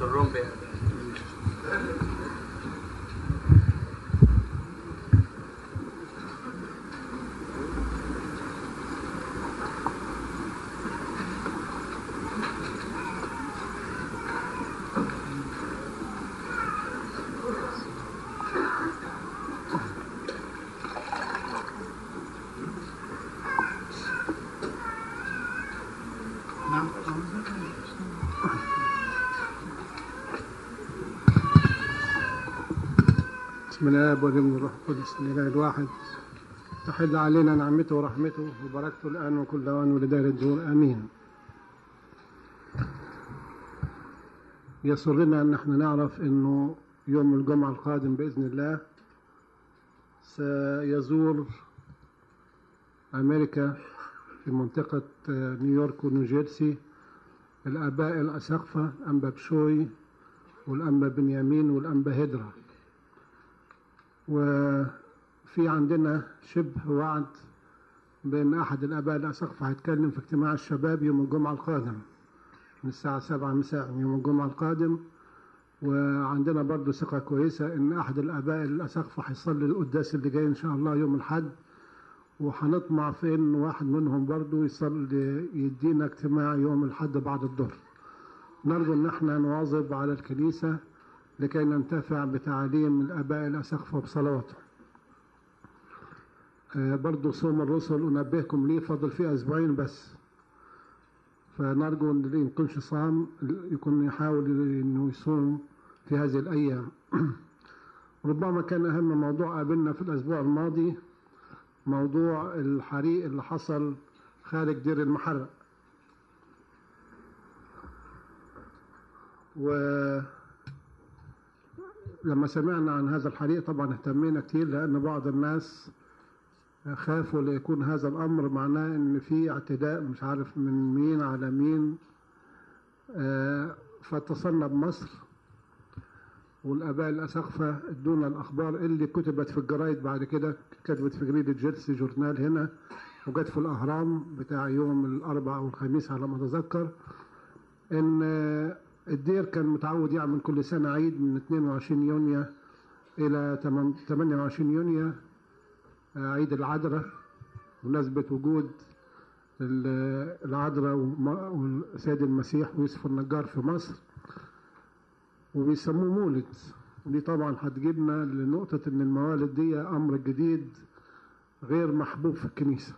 الرمب يعني نعم بسم الله والابن والروح القدس الاله الواحد تحل علينا نعمته ورحمته وبركته الان وكل اوان ولدار الدور امين يسرنا ان احنا نعرف انه يوم الجمعه القادم باذن الله سيزور امريكا في منطقه آه، نيويورك ونيوجيرسي الاباء الاساقفه انبا بشوي والانبا بنيامين والانبا هدره وفي عندنا شبه وعد بأن أحد الآباء الأسقف هيتكلم في اجتماع الشباب يوم الجمعة القادم من الساعة سبعة مساء يوم الجمعة القادم وعندنا برضو ثقة كويسة إن أحد الآباء الأسقف هيصلي القداس اللي جاي إن شاء الله يوم الحد وهنطمع في إن واحد منهم برضو يصلي يدينا اجتماع يوم الحد بعد الظهر نرجو إن احنا نواظب على الكنيسة لكي ننتفع بتعاليم الآباء الأسقفة بصلواتهم آه، برضو صوم الرسل أنبهكم ليه فضل فيه أسبوعين بس فنرجو أن اللي يكونش صام يكون يحاول أنه يصوم في هذه الأيام ربما كان أهم موضوع قابلنا في الأسبوع الماضي موضوع الحريق اللي حصل خارج دير المحرق و لما سمعنا عن هذا الحريق طبعا اهتمينا كتير لأن بعض الناس خافوا ليكون هذا الأمر معناه إن في اعتداء مش عارف من مين على مين آه، فاتصلنا بمصر والآباء الأسقفة ادونا الأخبار اللي كتبت في الجرايد بعد كده كتبت في جريدة جيرسي جورنال هنا وجت في الأهرام بتاع يوم الأربعاء والخميس على ما أتذكر إن آه، الدير كان متعود يعمل كل سنة عيد من 22 يونيو إلى 28 يونيو آه، عيد العذراء بمناسبة وجود ال- العذراء وم- والسيد المسيح ويوسف النجار في مصر وبيسموه مولد ودي طبعا هتجيبنا لنقطة إن الموالد دي أمر جديد غير محبوب في الكنيسة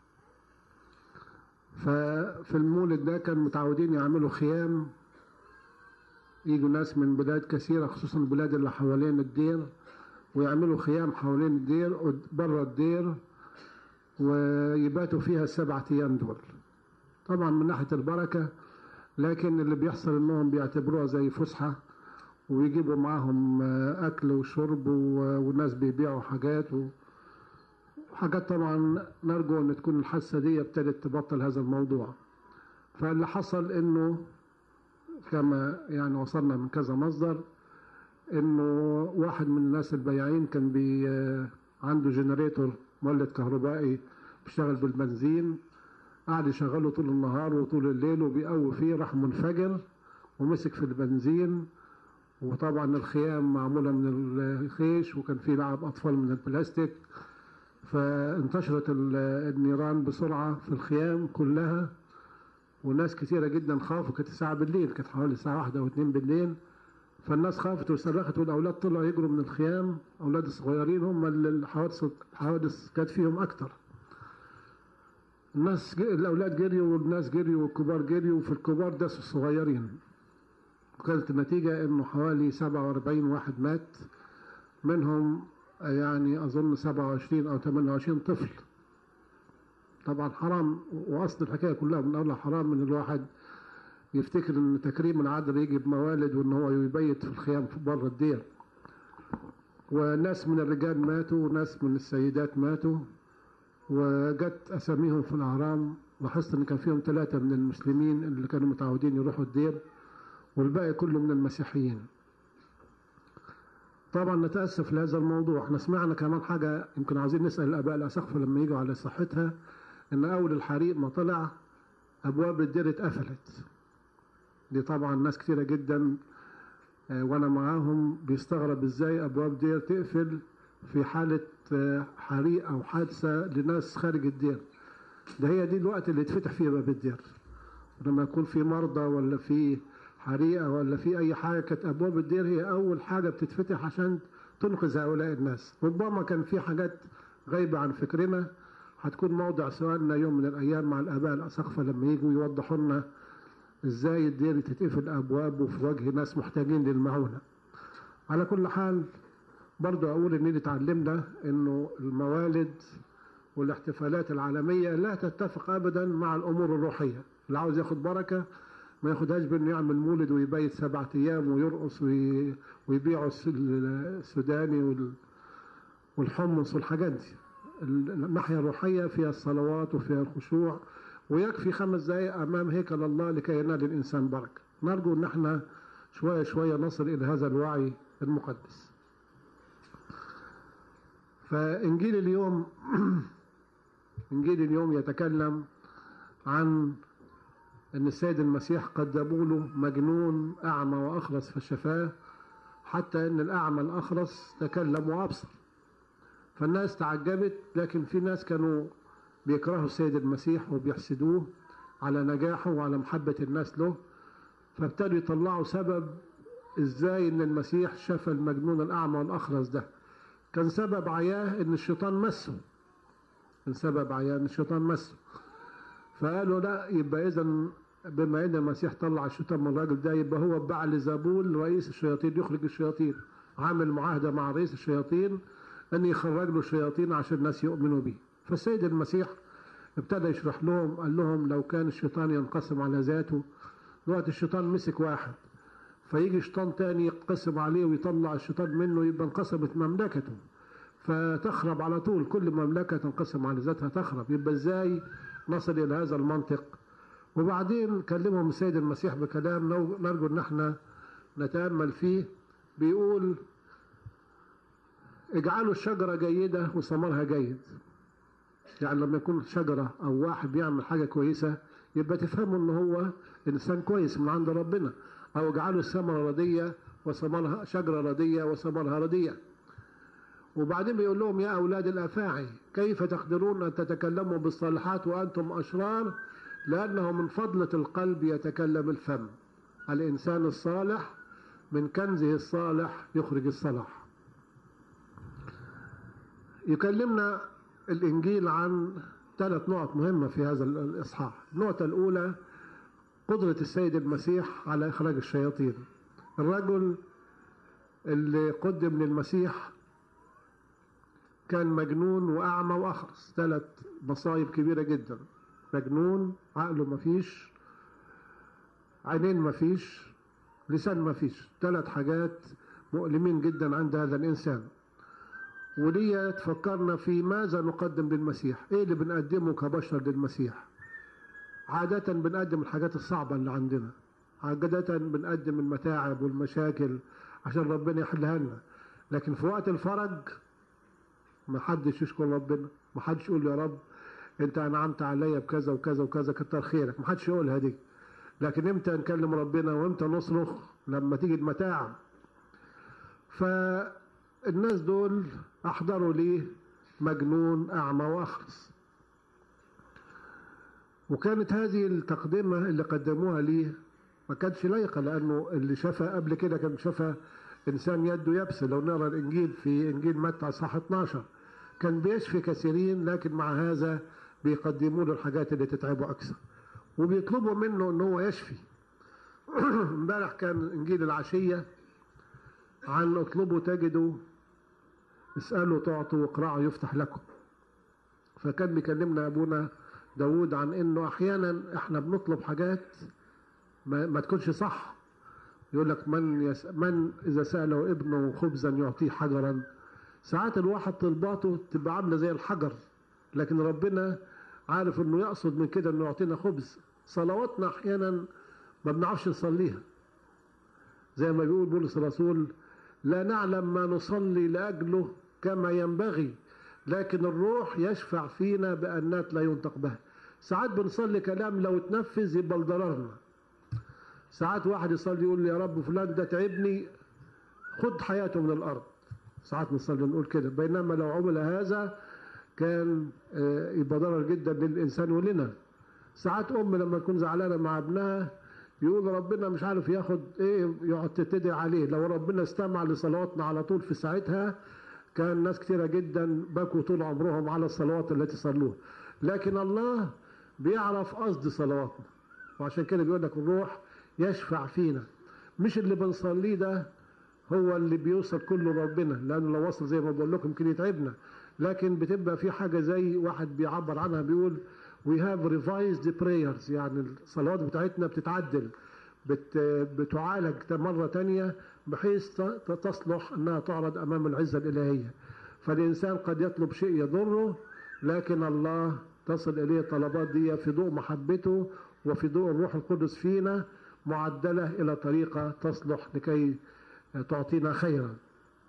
ففي المولد ده كان متعودين يعملوا خيام يجوا ناس من بلاد كثيرة خصوصا البلاد اللي حوالين الدير ويعملوا خيام حوالين الدير قد- بره الدير ويباتوا فيها السبعة أيام دول طبعا من ناحية البركة لكن اللي بيحصل إنهم بيعتبروها زي فسحة ويجيبوا معاهم آه، أكل وشرب و- والناس بيبيعوا حاجات و- وحاجات طبعا نرجو إن تكون الحاسة دي ابتدت تبطل هذا الموضوع فاللي حصل إنه كما يعني وصلنا من كذا مصدر انه واحد من الناس البياعين كان بي عنده جنريتور مولد كهربائي بيشتغل بالبنزين قعد يشغله طول النهار وطول الليل وبيقوي فيه راح منفجر ومسك في البنزين وطبعا الخيام معموله من الخيش وكان فيه لعب اطفال من البلاستيك فانتشرت ال- النيران بسرعه في الخيام كلها وناس كثيرة جدا خافوا كانت الساعة بالليل كانت حوالي الساعة واحدة أو اتنين بالليل فالناس خافت وصرخت والأولاد طلعوا يجروا من الخيام أولاد الصغيرين هم اللي الحوادث الحوادث كانت فيهم أكتر الناس ج- الأولاد جريوا والناس جريوا والكبار جريوا وفي الكبار داسوا الصغيرين وكانت النتيجة إنه حوالي 47 واحد مات منهم يعني أظن 27 أو 28 طفل طبعا حرام واصل الحكايه كلها من اولها حرام ان الواحد يفتكر ان تكريم العذر يجي بموالد وان هو يبيت في الخيام في بره الدير وناس من الرجال ماتوا وناس من السيدات ماتوا وجت اساميهم في الاهرام لاحظت ان كان فيهم ثلاثه من المسلمين اللي كانوا متعودين يروحوا الدير والباقي كله من المسيحيين طبعا نتاسف لهذا الموضوع احنا سمعنا كمان حاجه يمكن عايزين نسال الاباء الاسقف لما يجوا على صحتها ان اول الحريق ما طلع ابواب الدير اتقفلت دي طبعا ناس كتيره جدا آه، وانا معاهم بيستغرب ازاي ابواب دير تقفل في حاله آه، حريق او حادثه لناس خارج الدير ده هي دي الوقت اللي يتفتح فيه باب الدير لما يكون في مرضى ولا في حريقه ولا في اي حاجه كانت ابواب الدير هي اول حاجه بتتفتح عشان تنقذ هؤلاء الناس ربما كان في حاجات غايبه عن فكرنا هتكون موضع سؤالنا يوم من الايام مع الاباء الاساقفه لما يجوا يوضحوا لنا ازاي الدير تتقفل ابوابه في وجه ناس محتاجين للمعونه على كل حال برضو اقول اننا اتعلمنا انه الموالد والاحتفالات العالميه لا تتفق ابدا مع الامور الروحيه اللي عاوز ياخد بركه ما ياخدهاش بانه يعمل مولد ويبيت سبعة ايام ويرقص وي- ويبيعوا الس- السوداني وال- والحمص والحاجات دي الناحيه الروحيه فيها الصلوات وفيها الخشوع ويكفي خمس دقائق امام هيكل الله لكي ينال الانسان بركه نرجو ان احنا شويه شويه نصل الى هذا الوعي المقدس فانجيل اليوم انجيل اليوم يتكلم عن ان السيد المسيح قدموا له مجنون اعمى واخرس فشفاه حتى ان الاعمى الاخرس تكلم وابصر فالناس تعجبت لكن في ناس كانوا بيكرهوا السيد المسيح وبيحسدوه على نجاحه وعلى محبة الناس له فابتدوا يطلعوا سبب ازاي ان المسيح شفى المجنون الاعمى والاخرس ده كان سبب عياه ان الشيطان مسه كان سبب عياه ان الشيطان مسه فقالوا لا يبقى اذا بما ان المسيح طلع الشيطان من الراجل ده يبقى هو بعل زبول رئيس الشياطين يخرج الشياطين عامل معاهده مع رئيس الشياطين ان يخرج له الشياطين عشان الناس يؤمنوا بيه فالسيد المسيح ابتدى يشرح لهم قال لهم لو كان الشيطان ينقسم على ذاته دلوقتي الشيطان مسك واحد فيجي شيطان تاني يقسم عليه ويطلع الشيطان منه يبقى انقسمت مملكته فتخرب على طول كل مملكة تنقسم على ذاتها تخرب يبقى ازاي نصل إلى هذا المنطق وبعدين كلمهم السيد المسيح بكلام نو- نرجو ان احنا نتأمل فيه بيقول اجعلوا الشجرة جيدة وثمرها جيد يعني لما يكون شجرة أو واحد بيعمل حاجة كويسة يبقى تفهموا إن هو إنسان كويس من عند ربنا أو اجعلوا الثمرة ردية وثمرها شجرة ردية وثمرها ردية وبعدين بيقول لهم يا أولاد الأفاعي كيف تقدرون أن تتكلموا بالصالحات وأنتم أشرار لأنه من فضلة القلب يتكلم الفم الإنسان الصالح من كنزه الصالح يخرج الصلاح يكلمنا الإنجيل عن ثلاث نقط مهمة في هذا الإصحاح النقطة الأولى قدرة السيد المسيح على إخراج الشياطين الرجل اللي قدم للمسيح كان مجنون وأعمى وأخرس ثلاث مصايب كبيرة جدا مجنون عقله مفيش عينين مفيش لسان مفيش ثلاث حاجات مؤلمين جدا عند هذا الإنسان ودي تفكرنا في ماذا نقدم للمسيح ايه اللي بنقدمه كبشر للمسيح عادة بنقدم الحاجات الصعبة اللي عندنا عادة بنقدم المتاعب والمشاكل عشان ربنا يحلها لنا لكن في وقت الفرج ما حدش يشكر ربنا ما حدش يقول يا رب انت انعمت عليا بكذا وكذا وكذا كتر خيرك ما حدش يقولها دي لكن امتى نكلم ربنا وامتى نصرخ لما تيجي المتاعب فالناس دول احضروا ليه مجنون اعمى واخرس وكانت هذه التقدمة اللي قدموها ليه ما كانتش لايقة لأنه اللي شافها قبل كده كان شافها إنسان يده يبس لو نقرا الإنجيل في إنجيل متى صح 12 كان بيشفي كثيرين لكن مع هذا بيقدموا له الحاجات اللي تتعبه أكثر وبيطلبوا منه إن هو يشفي امبارح كان إنجيل العشية عن اطلبوا تجدوا اسألوا تعطوا واقرعوا يفتح لكم فكان بيكلمنا أبونا داود عن انه احيانا احنا بنطلب حاجات ما, ما تكونش صح يقول لك من يس من اذا ساله ابنه خبزا يعطيه حجرا ساعات الواحد طلباته تبقى عامله زي الحجر لكن ربنا عارف انه يقصد من كده انه يعطينا خبز صلواتنا احيانا ما بنعرفش نصليها زي ما بيقول بولس الرسول لا نعلم ما نصلي لاجله كما ينبغي لكن الروح يشفع فينا بأنات لا ينطق بها ساعات بنصلي كلام لو اتنفذ يبقى لضررنا ساعات واحد يصلي يقول لي يا رب فلان ده تعبني خد حياته من الارض ساعات نصلي نقول كده بينما لو عمل هذا كان آه، يبقى ضرر جدا للانسان ولنا ساعات ام لما تكون زعلانه مع ابنها يقول ربنا مش عارف ياخد ايه يقعد تتدعي عليه لو ربنا استمع لصلواتنا على طول في ساعتها كان ناس كتيرة جدا بكوا طول عمرهم على الصلوات التي صلوها لكن الله بيعرف قصد صلواتنا وعشان كده بيقول لك الروح يشفع فينا مش اللي بنصليه ده هو اللي بيوصل كله لربنا لانه لو وصل زي ما بقول لكم يمكن يتعبنا لكن بتبقى في حاجه زي واحد بيعبر عنها بيقول we have revised prayers يعني الصلوات بتاعتنا بتتعدل بت بتعالج مرة تانية بحيث ت- تصلح أنها تعرض أمام العزة الإلهية فالإنسان قد يطلب شيء يضره لكن الله تصل إليه الطلبات دي في ضوء محبته وفي ضوء الروح القدس فينا معدلة إلى طريقة تصلح لكي تعطينا خيرا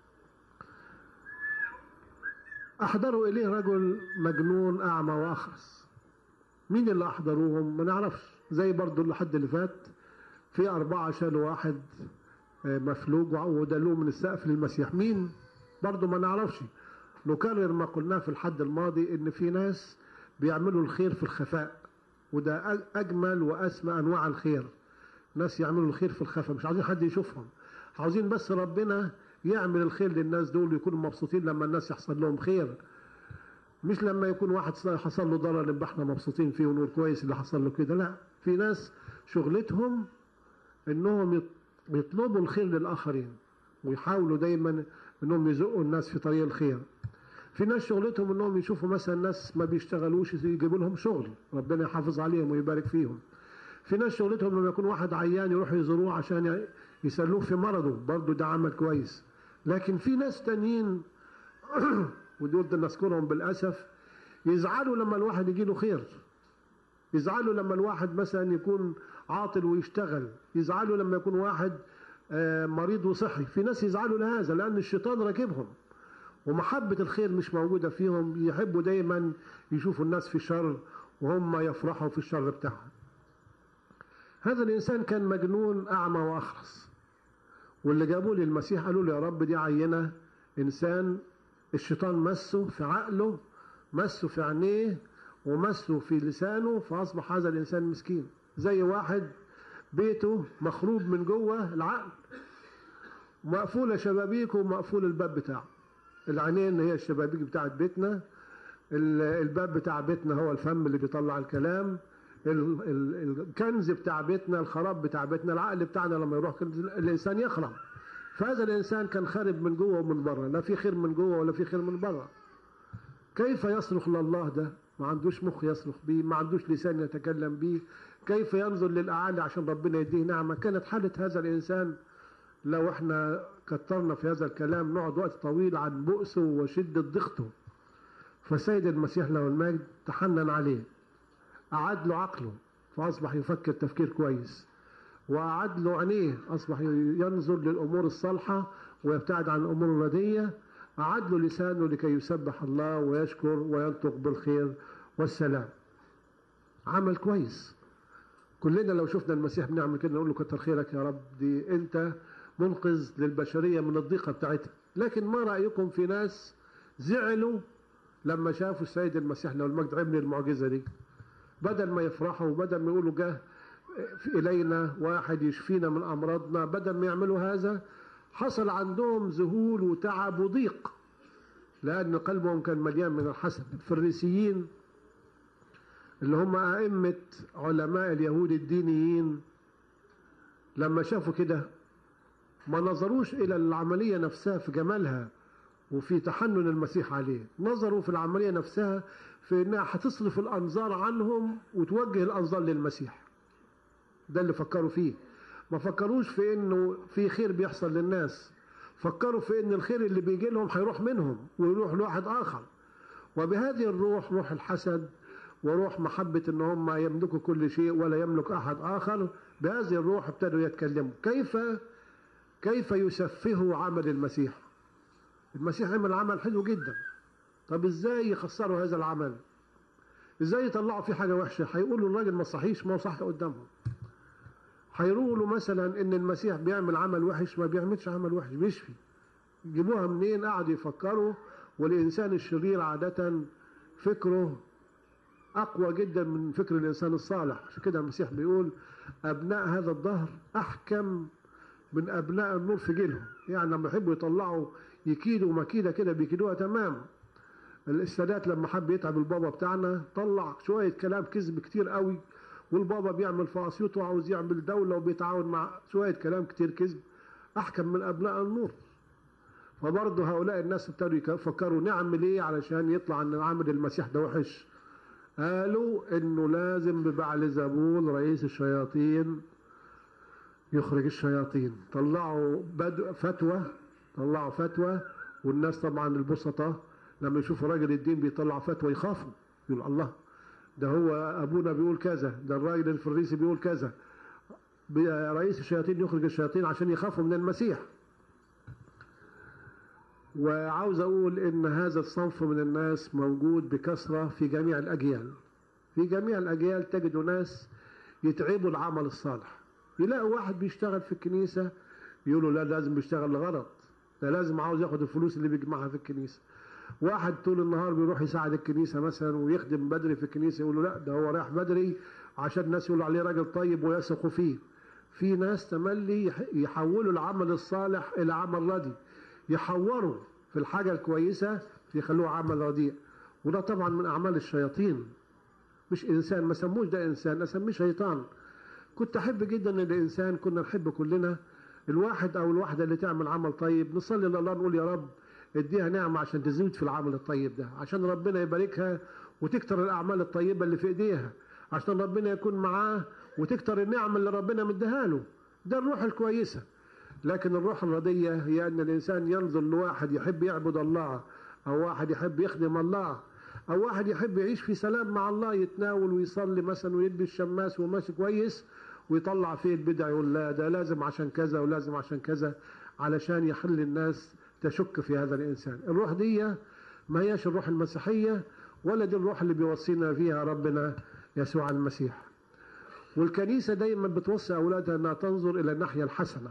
أحضروا إليه رجل مجنون أعمى وأخرس مين اللي أحضروهم ما نعرفش زي برضو الحد اللي فات في أربعة شالوا واحد آه، مفلوج ودلوه من السقف للمسيح مين برضو ما نعرفش نكرر ما قلناه في الحد الماضي ان في ناس بيعملوا الخير في الخفاء وده أج- اجمل واسمى انواع الخير ناس يعملوا الخير في الخفاء مش عايزين حد يشوفهم عاوزين بس ربنا يعمل الخير للناس دول ويكونوا مبسوطين لما الناس يحصل لهم خير مش لما يكون واحد حصل له ضرر نبقى احنا مبسوطين فيه ونقول كويس اللي حصل له كده لا في ناس شغلتهم انهم يط- يطلبوا الخير للاخرين ويحاولوا دايما انهم يزقوا الناس في طريق الخير في ناس شغلتهم انهم يشوفوا مثلا ناس ما بيشتغلوش يجيبوا لهم شغل ربنا يحافظ عليهم ويبارك فيهم في ناس شغلتهم لما يكون واحد عيان يروحوا يزوروه عشان ي- يسلوه في مرضه برضه ده عمل كويس لكن في ناس تانيين ودول ده نذكرهم بالاسف يزعلوا لما الواحد يجي له خير يزعلوا لما الواحد مثلا يكون عاطل ويشتغل يزعلوا لما يكون واحد آه، مريض وصحي في ناس يزعلوا لهذا لان الشيطان راكبهم ومحبة الخير مش موجودة فيهم يحبوا دايما يشوفوا الناس في شر وهم يفرحوا في الشر بتاعهم هذا الإنسان كان مجنون أعمى وأخرس واللي جابوه للمسيح قالوا له يا رب دي عينة إنسان الشيطان مسه في عقله مسه في عينيه ومسه في لسانه فأصبح هذا الإنسان مسكين زي واحد بيته مخروب من جوه العقل مقفولة شبابيكه ومقفول الباب بتاعه العينين هي الشبابيك بتاعت بيتنا ال- الباب بتاع بيتنا هو الفم اللي بيطلع الكلام ال- ال- الكنز بتاع بيتنا الخراب بتاع بيتنا العقل بتاعنا لما يروح كنز الانسان يخرب فهذا الانسان كان خارب من جوه ومن بره لا في خير من جوه ولا في خير من بره كيف يصرخ لله ده ما عندوش مخ يصرخ بيه ما عندوش لسان يتكلم بيه كيف ينظر للاعالي عشان ربنا يديه نعمه كانت حاله هذا الانسان لو احنا كترنا في هذا الكلام نقعد وقت طويل عن بؤسه وشدة ضغطه فسيد المسيح له المجد تحنن عليه أعاد له عقله فأصبح يفكر تفكير كويس وأعاد له عينيه أصبح ينظر للأمور الصالحة ويبتعد عن الأمور الردية أعاد له لسانه لكي يسبح الله ويشكر وينطق بالخير والسلام عمل كويس كلنا لو شفنا المسيح بنعمل كده نقول له كتر خيرك يا رب دي انت منقذ للبشريه من الضيقه بتاعتها لكن ما رايكم في ناس زعلوا لما شافوا السيد المسيح لو المجد عمل المعجزه دي بدل ما يفرحوا وبدل ما يقولوا جه الينا واحد يشفينا من امراضنا بدل ما يعملوا هذا حصل عندهم ذهول وتعب وضيق لان قلبهم كان مليان من الحسد الفريسيين اللي هم أئمة علماء اليهود الدينيين لما شافوا كده ما نظروش إلى العملية نفسها في جمالها وفي تحنن المسيح عليه نظروا في العملية نفسها في إنها هتصرف الأنظار عنهم وتوجه الأنظار للمسيح ده اللي فكروا فيه ما فكروش في إنه في خير بيحصل للناس فكروا في إن الخير اللي بيجي لهم هيروح منهم ويروح لواحد آخر وبهذه الروح روح الحسد وروح محبة ان هم يملكوا كل شيء ولا يملك احد اخر بهذه الروح ابتدوا يتكلموا كيف كيف يسفهوا عمل المسيح المسيح عمل عمل حلو جدا طب ازاي يخسروا هذا العمل ازاي يطلعوا فيه حاجة وحشة هيقولوا الراجل ما صحيش ما هو صح قدامهم هيقولوا مثلا ان المسيح بيعمل عمل وحش ما بيعملش عمل وحش بيشفي يجيبوها منين قعدوا يفكروا والانسان الشرير عاده فكره اقوى جدا من فكر الانسان الصالح عشان كده المسيح بيقول ابناء هذا الدهر احكم من ابناء النور في جيلهم يعني لما يحبوا يطلعوا يكيدوا مكيده كده بيكيدوها تمام السادات لما حب يتعب البابا بتاعنا طلع شويه كلام كذب كتير قوي والبابا بيعمل في اسيوط وعاوز يعمل دوله وبيتعاون مع شويه كلام كتير كذب احكم من ابناء النور فبرضه هؤلاء الناس ابتدوا يفكروا نعمل ايه علشان يطلع ان عامل المسيح ده وحش قالوا انه لازم ببعل زبول رئيس الشياطين يخرج الشياطين طلعوا بدو فتوى طلعوا فتوى والناس طبعا البسطة لما يشوفوا راجل الدين بيطلع فتوى يخافوا يقول الله ده هو ابونا بيقول كذا ده الراجل الفريسي بيقول كذا رئيس الشياطين يخرج الشياطين عشان يخافوا من المسيح وعاوز اقول ان هذا الصنف من الناس موجود بكثره في جميع الاجيال في جميع الاجيال تجد ناس يتعبوا العمل الصالح يلاقوا واحد بيشتغل في الكنيسه يقولوا لا لازم بيشتغل لغرض ده لازم عاوز ياخد الفلوس اللي بيجمعها في الكنيسه واحد طول النهار بيروح يساعد الكنيسه مثلا ويخدم بدري في الكنيسه يقولوا لا ده هو رايح بدري عشان الناس يقولوا عليه راجل طيب ويثقوا فيه في ناس تملي يحولوا العمل الصالح الى عمل ردي يحوروا في الحاجة الكويسة يخلوه عمل رديء وده طبعا من أعمال الشياطين مش إنسان ما سموش ده إنسان أسميه شيطان كنت أحب جدا إن الإنسان كنا نحب كلنا الواحد أو الواحدة اللي تعمل عمل طيب نصلي لله نقول يا رب اديها نعمة عشان تزيد في العمل الطيب ده عشان ربنا يباركها وتكتر الأعمال الطيبة اللي في إيديها عشان ربنا يكون معاه وتكتر النعمة اللي ربنا مديها له ده الروح الكويسة لكن الروح الردية هي أن الإنسان ينظر لواحد يحب يعبد الله أو واحد يحب يخدم الله أو واحد يحب يعيش في سلام مع الله يتناول ويصلي مثلا ويلبس شماس وماشي كويس ويطلع فيه البدع يقول لا ده لازم عشان كذا ولازم عشان كذا علشان يخلي الناس تشك في هذا الإنسان الروح دي ما هياش الروح المسيحية ولا دي الروح اللي بيوصينا فيها ربنا يسوع المسيح والكنيسة دايما بتوصي أولادها أنها تنظر إلى الناحية الحسنة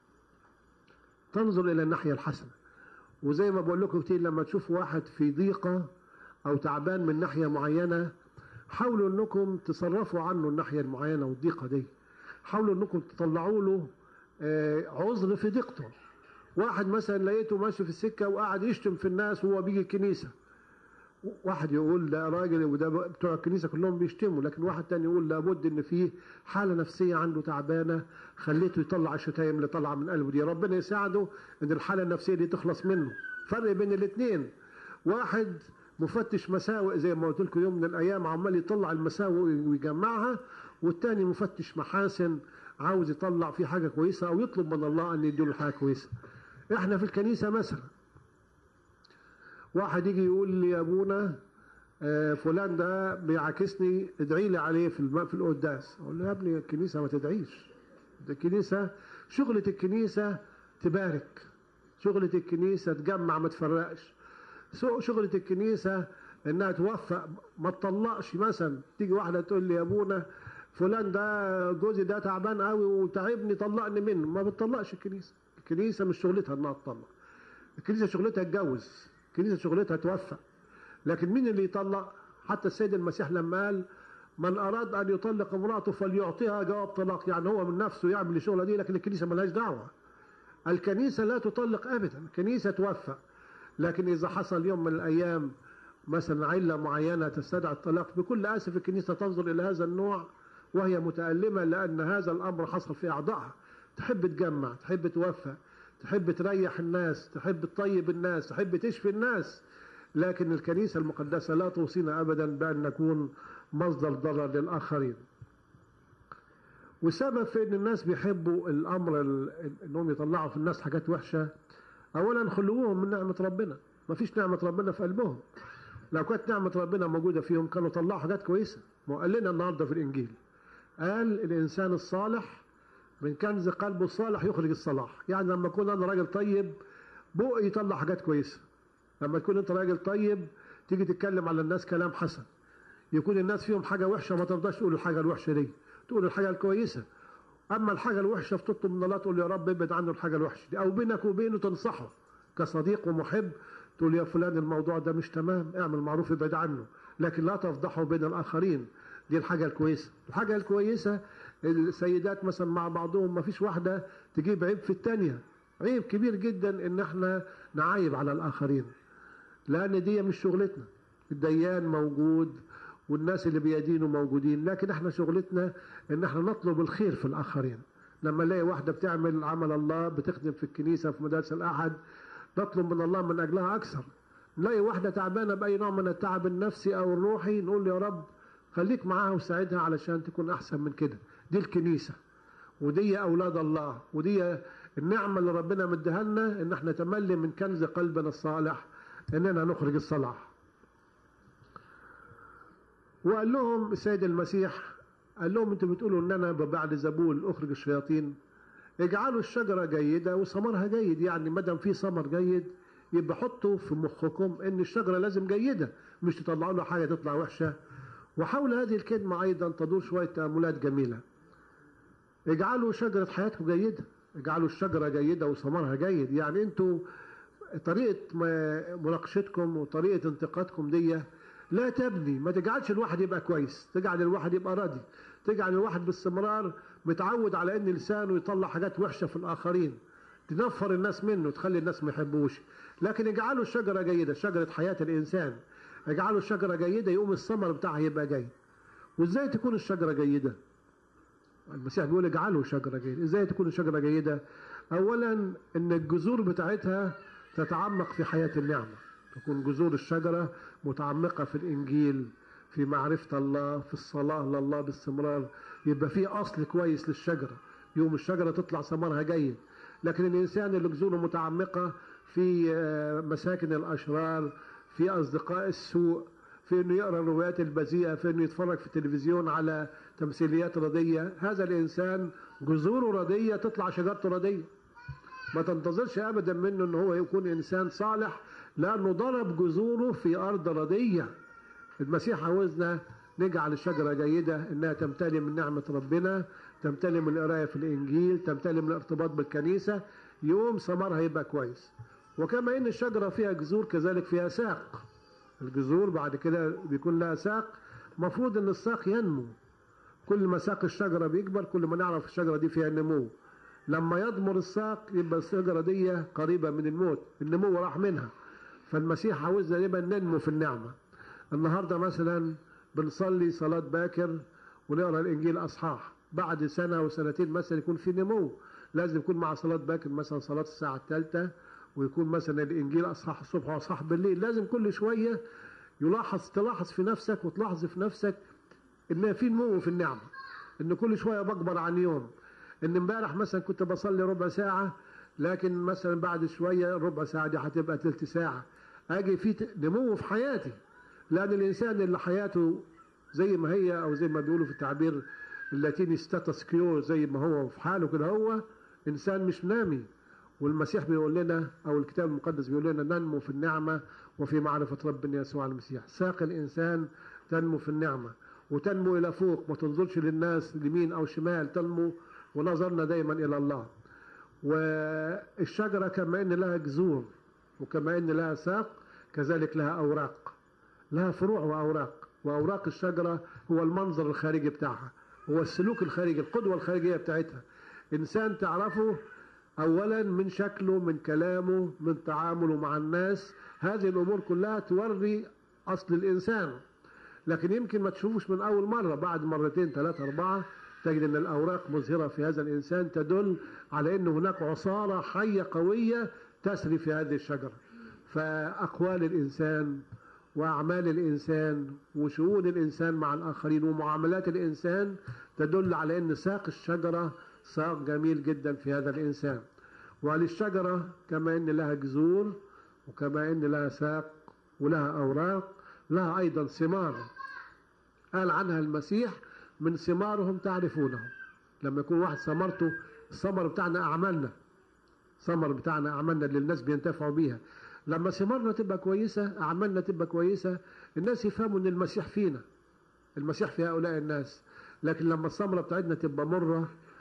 تنظر إلى الناحية الحسنة وزي ما بقول لكم كتير لما تشوفوا واحد في ضيقة أو تعبان من ناحية معينة حاولوا أنكم تصرفوا عنه الناحية المعينة والضيقة دي حاولوا أنكم تطلعوا له عذر في ضيقته واحد مثلا لقيته ماشي في السكة وقاعد يشتم في الناس وهو بيجي الكنيسة واحد يقول ده راجل وده بتوع الكنيسه كلهم بيشتموا لكن واحد تاني يقول لابد ان فيه حاله نفسيه عنده تعبانه خليته يطلع الشتايم اللي طالعه من قلبه دي ربنا يساعده ان الحاله النفسيه دي تخلص منه فرق بين الاثنين واحد مفتش مساوئ زي ما قلت لكم يوم من الايام عمال يطلع المساوئ ويجمعها والتاني مفتش محاسن عاوز يطلع فيه حاجه كويسه او يطلب من الله ان يديله حاجه كويسه احنا في الكنيسه مثلا واحد يجي يقول لي يا ابونا آه فلان ده بيعاكسني ادعي لي عليه في في القداس اقول له يا ابني الكنيسه ما تدعيش الكنيسه شغله الكنيسه تبارك شغله الكنيسه تجمع ما تفرقش شغله الكنيسه انها توفق ما تطلقش مثلا تيجي واحده تقول لي يا ابونا فلان ده جوزي ده تعبان قوي وتعبني طلقني منه ما بتطلقش الكنيسه الكنيسه مش شغلتها انها تطلق الكنيسه شغلتها تجوز الكنيسه شغلتها توفق لكن مين اللي يطلق حتى السيد المسيح لما قال من اراد ان يطلق امراته فليعطيها جواب طلاق يعني هو من نفسه يعمل الشغله دي لكن الكنيسه ملهاش دعوه الكنيسه لا تطلق ابدا الكنيسه توفق لكن اذا حصل يوم من الايام مثلا عله معينه تستدعي الطلاق بكل اسف الكنيسه تنظر الى هذا النوع وهي متالمه لان هذا الامر حصل في اعضائها تحب تجمع تحب توفق تحب تريح الناس تحب تطيب الناس تحب تشفي الناس لكن الكنيسة المقدسة لا توصينا أبدا بأن نكون مصدر ضرر للآخرين والسبب في أن الناس بيحبوا الأمر أنهم يطلعوا في الناس حاجات وحشة أولا خلوهم من نعمة ربنا ما فيش نعمة ربنا في قلبهم لو كانت نعمة ربنا موجودة فيهم كانوا طلعوا حاجات كويسة ما قال لنا النهاردة في الإنجيل قال الإنسان الصالح من كنز قلبه الصالح يخرج الصلاح يعني لما اكون انا راجل طيب بقي يطلع حاجات كويسه لما تكون انت راجل طيب تيجي تتكلم على الناس كلام حسن يكون الناس فيهم حاجه وحشه ما ترضاش تقول الحاجه الوحشه دي تقول الحاجه الكويسه اما الحاجه الوحشه فتطلب من الله تقول يا رب ابعد عنه الحاجه الوحشه دي او بينك وبينه تنصحه كصديق ومحب تقول يا فلان الموضوع ده مش تمام اعمل معروف ابعد عنه لكن لا تفضحه بين الاخرين دي الحاجه الكويسه الحاجه الكويسه السيدات مثلا مع بعضهم ما فيش واحده تجيب عيب في الثانيه عيب كبير جدا ان احنا نعايب على الاخرين لان دي مش شغلتنا الديان موجود والناس اللي بيدينوا موجودين لكن احنا شغلتنا ان احنا نطلب الخير في الاخرين لما نلاقي واحده بتعمل عمل الله بتخدم في الكنيسه في مدارس الاحد نطلب من الله من اجلها اكثر نلاقي واحده تعبانه باي نوع من التعب النفسي او الروحي نقول يا رب خليك معاها وساعدها علشان تكون احسن من كده دي الكنيسه ودي اولاد الله ودي النعمه اللي ربنا مديها لنا ان احنا نتملي من كنز قلبنا الصالح اننا نخرج الصلاح وقال لهم السيد المسيح قال لهم انتوا بتقولوا ان انا بعد زبول اخرج الشياطين اجعلوا الشجره جيده وثمرها جيد يعني ما دام في ثمر جيد يبقى حطوا في مخكم ان الشجره لازم جيده مش تطلعوا له حاجه تطلع وحشه وحول هذه الكلمه ايضا تدور شويه تاملات جميله اجعلوا شجره حياتكم جيده اجعلوا الشجره جيده وثمرها جيد يعني انتوا طريقه مناقشتكم وطريقه انتقادكم دي لا تبني ما تجعلش الواحد يبقى كويس تجعل الواحد يبقى راضي تجعل الواحد باستمرار متعود على ان لسانه يطلع حاجات وحشه في الاخرين تنفر الناس منه تخلي الناس ما يحبوش لكن اجعلوا الشجره جيده شجره حياه الانسان اجعلوا الشجره جيده يقوم الثمر بتاعها يبقى جيد وازاي تكون الشجره جيده المسيح بيقول اجعلوا شجره جيده ازاي تكون الشجره جيده اولا ان الجذور بتاعتها تتعمق في حياه النعمه تكون جذور الشجرة متعمقة في الإنجيل في معرفة الله في الصلاة لله باستمرار يبقى في أصل كويس للشجرة يوم الشجرة تطلع ثمرها جيد لكن الإنسان اللي جذوره متعمقة في مساكن الأشرار في أصدقاء السوء في انه يقرا الروايات البذيئه في انه يتفرج في التلفزيون على تمثيليات رديه هذا الانسان جذوره رديه تطلع شجرته رديه ما تنتظرش ابدا منه ان هو يكون انسان صالح لانه ضرب جذوره في ارض رديه المسيح عاوزنا نجعل الشجره جيده انها تمتلي من نعمه ربنا تمتلي من القرايه في الانجيل تمتلي من الارتباط بالكنيسه يوم ثمرها يبقى كويس وكما ان الشجره فيها جذور كذلك فيها ساق الجذور بعد كده بيكون لها ساق مفروض ان الساق ينمو كل ما ساق الشجره بيكبر كل ما نعرف الشجره دي فيها نمو لما يضمر الساق يبقى الشجره دي قريبه من الموت النمو راح منها فالمسيح عاوزنا نبقى ننمو في النعمه النهارده مثلا بنصلي صلاه باكر ونقرا الانجيل اصحاح بعد سنه وسنتين مثلا يكون في نمو لازم يكون مع صلاه باكر مثلا صلاه الساعه الثالثه ويكون مثلا الانجيل اصحاح الصبح واصحاح بالليل لازم كل شويه يلاحظ تلاحظ في نفسك وتلاحظ في نفسك ان في نمو في النعمه ان كل شويه بكبر عن يوم ان امبارح مثلا كنت بصلي ربع ساعه لكن مثلا بعد شويه الربع ساعه دي هتبقى ثلث ساعه اجي في نمو في حياتي لان الانسان اللي حياته زي ما هي او زي ما بيقولوا في التعبير اللاتيني ستاتس كيو زي ما هو في حاله كده هو انسان مش نامي والمسيح بيقول لنا او الكتاب المقدس بيقول لنا ننمو في النعمه وفي معرفه ربنا يسوع المسيح ساق الانسان تنمو في النعمه وتنمو الى فوق ما تنظرش للناس يمين او شمال تنمو ونظرنا دايما الى الله والشجره كما ان لها جذور وكما ان لها ساق كذلك لها اوراق لها فروع واوراق واوراق الشجره هو المنظر الخارجي بتاعها هو السلوك الخارجي القدوه الخارجيه بتاعتها انسان تعرفه اولا من شكله من كلامه من تعامله مع الناس هذه الامور كلها توري اصل الانسان لكن يمكن ما تشوفوش من اول مره بعد مرتين ثلاثه اربعه تجد ان الاوراق مظهره في هذا الانسان تدل على ان هناك عصاره حيه قويه تسري في هذه الشجره فاقوال الانسان واعمال الانسان وشؤون الانسان مع الاخرين ومعاملات الانسان تدل على ان ساق الشجره ساق جميل جدا في هذا الانسان وللشجره كما ان لها جذور وكما ان لها ساق ولها اوراق لها ايضا ثمار قال عنها المسيح من ثمارهم تعرفونهم لما يكون واحد ثمرته الثمر بتاعنا اعمالنا ثمر بتاعنا اعمالنا اللي الناس بينتفعوا بيها لما ثمارنا تبقى كويسه اعمالنا تبقى كويسه الناس يفهموا ان المسيح فينا المسيح في هؤلاء الناس لكن لما الثمره بتاعتنا تبقى مره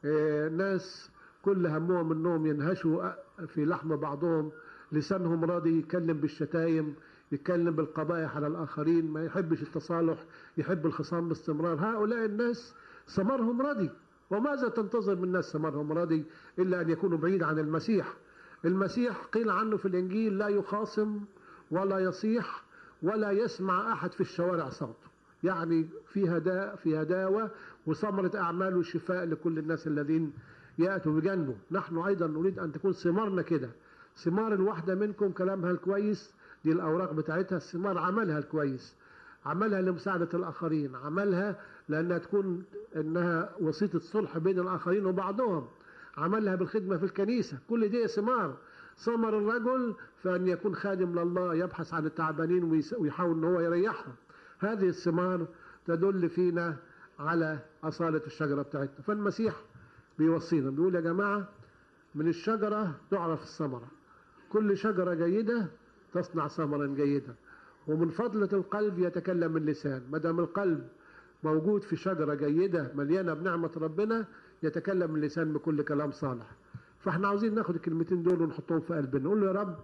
آه، ناس كل همهم انهم ينهشوا في لحم بعضهم لسانهم راضي يتكلم بالشتايم يتكلم بالقبائح على الاخرين ما يحبش التصالح يحب الخصام باستمرار هؤلاء الناس ثمرهم ردي وماذا تنتظر من الناس ثمرهم ردي الا ان يكونوا بعيد عن المسيح المسيح قيل عنه في الانجيل لا يخاصم ولا يصيح ولا يسمع احد في الشوارع صوته يعني في هداء في هداوه وثمره اعماله شفاء لكل الناس الذين ياتوا بجنبه نحن ايضا نريد ان تكون ثمارنا كده ثمار الواحده منكم كلامها الكويس دي الاوراق بتاعتها ثمار عملها الكويس عملها لمساعده الاخرين عملها لانها تكون انها وسيطه صلح بين الاخرين وبعضهم عملها بالخدمه في الكنيسه كل دي ثمار ثمر الرجل فان يكون خادم لله يبحث عن التعبانين ويس- ويحاول ان هو يريحهم هذه الثمار تدل فينا على اصاله الشجره بتاعتنا فالمسيح بيوصينا بيقول يا جماعه من الشجره تعرف الثمره كل شجره جيده تصنع ثمرا جيدا ومن فضله القلب يتكلم اللسان ما دام القلب موجود في شجره جيده مليانه بنعمه ربنا يتكلم اللسان بكل كلام صالح فاحنا عاوزين ناخد الكلمتين دول ونحطهم في قلبنا نقول له يا رب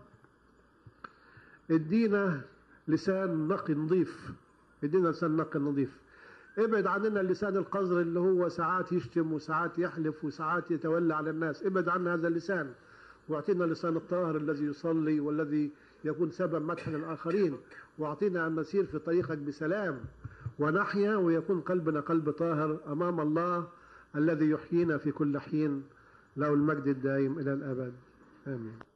ادينا لسان نقي نظيف ادينا لسان نقي نظيف ابعد عننا اللسان القذر اللي هو ساعات يشتم وساعات يحلف وساعات يتولى على الناس ابعد عنا هذا اللسان واعطينا لسان الطاهر الذي يصلي والذي يكون سبب مدح للآخرين واعطينا أن نسير في طريقك بسلام ونحيا ويكون قلبنا قلب طاهر أمام الله الذي يحيينا في كل حين له المجد الدائم إلى الأبد آمين